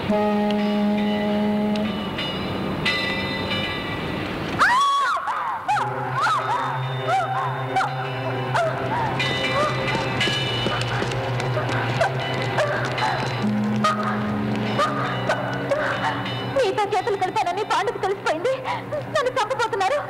మీతో చేతులు కలిపానని పాండుకు తెలిసిపోయింది నన్ను చంపబోతున్నారు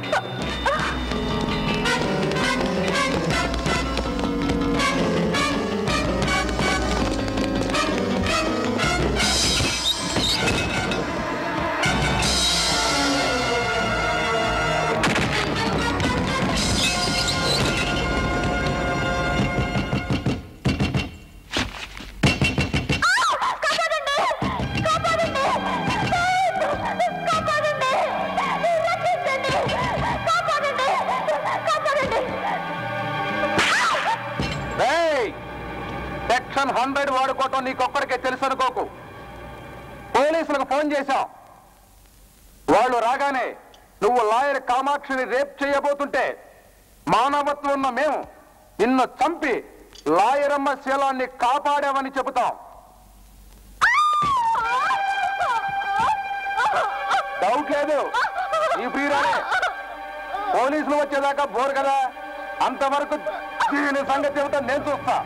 సెక్షన్ హండ్రెడ్ వాడుకోవటం నీకొక్కడికే తెలుసు అనుకోకు పోలీసులకు ఫోన్ చేశాం వాళ్ళు రాగానే నువ్వు లాయర్ కామాక్షిని రేప్ చేయబోతుంటే మానవత్వం ఉన్న మేము నిన్ను చంపి లాయరమ్మ శీలాన్ని కాపాడామని చెబుతాం డౌట్ లేదు నీ ప్రియురాలే పోలీసులు వచ్చేదాకా బోరు కదా అంతవరకు దీని సంగతి ఏమిటో నేను చూస్తా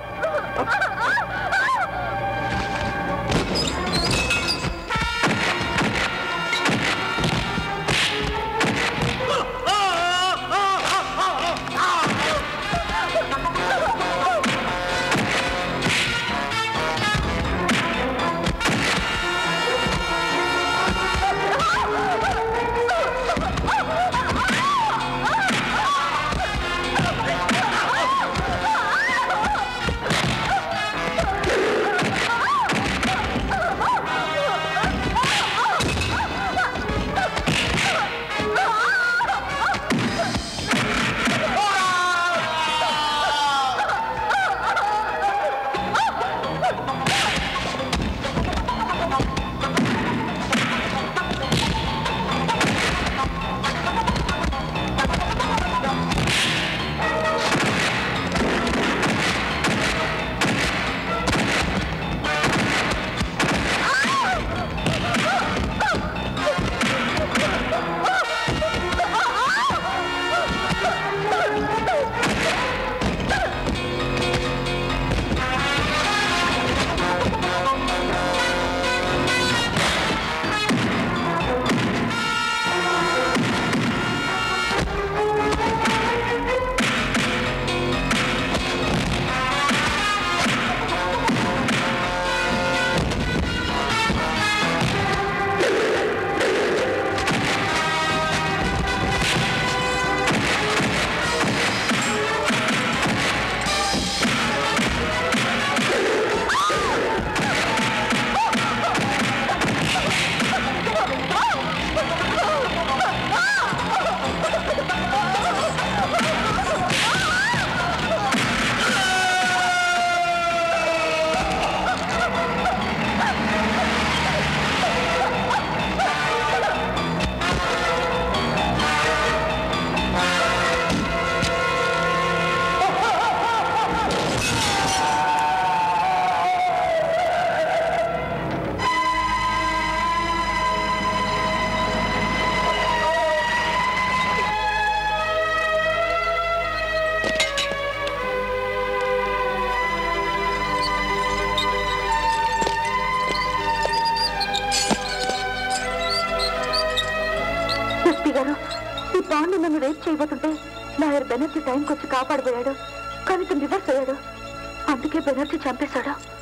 ఎస్పీ గారు ఈ పాండు నన్ను రేప్ చేయబోతుంటే లాయర్ బెనర్జీ టైంకి వచ్చి కాపాడబోయాడు కానీ తను రివర్స్ అయ్యాడు అందుకే బెనర్జీ చంపేశాడు